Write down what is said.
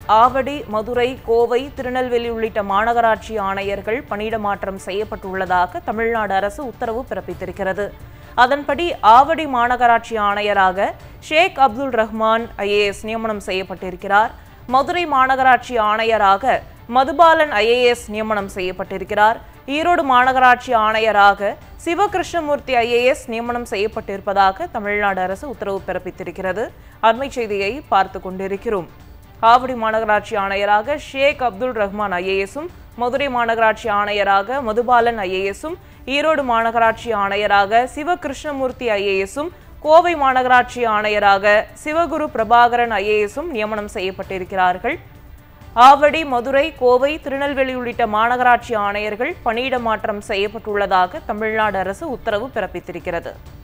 ஆவடி மதுரை கோவை திருநெல்வேலி உள்ளிட்ட மாநகராட்சி ஆணையர்கள் பணியிட மாற்றம் செய்யப்பட்டுள்ளதாக தமிழ்நாடு அரசு உத்தரவு பிறப்பித்திருக்கிறது அதன்படி ஆவடி மாநகராட்சி ஆணையராக ஷேக் அப்துல் ரஹ்மான் ஐஏஎஸ் நியமனம் செய்யப்பட்டிருக்கிறார் மதுரை மாநகராட்சி ஆணையராக மதுபாலன் ஐஏஎஸ் நியமனம் செய்யப்பட்டிருக்கிறார் ஈரோடு மாநகராட்சி ஆணையராக சிவகிருஷ்ணமூர்த்தி ஐஏஎஸ் நியமனம் செய்யப்பட்டிருப்பதாக தமிழ்நாடு அரசு உத்தரவு பிறப்பித்திருக்கிறது அண்மை செய்தியை பார்த்து கொண்டிருக்கிறோம் ஆவடி மாநகராட்சி ஆணையராக ஷேக் அப்துல் ரஹ்மான் ஐஏஎஸும் மதுரை மாநகராட்சி ஆணையராக மதுபாலன் ஐஏஎஸும் ஈரோடு மாநகராட்சி ஆணையராக சிவகிருஷ்ணமூர்த்தி ஐஏஎஸும் கோவை மாநகராட்சி ஆணையராக சிவகுரு பிரபாகரன் ஐஏஎஸும் நியமனம் செய்யப்பட்டிருக்கிறார்கள் ஆவடி மதுரை கோவை திருநெல்வேலி உள்ளிட்ட மாநகராட்சி ஆணையர்கள் பணியிட மாற்றம் செய்யப்பட்டுள்ளதாக தமிழ்நாடு அரசு உத்தரவு பிறப்பித்திருக்கிறது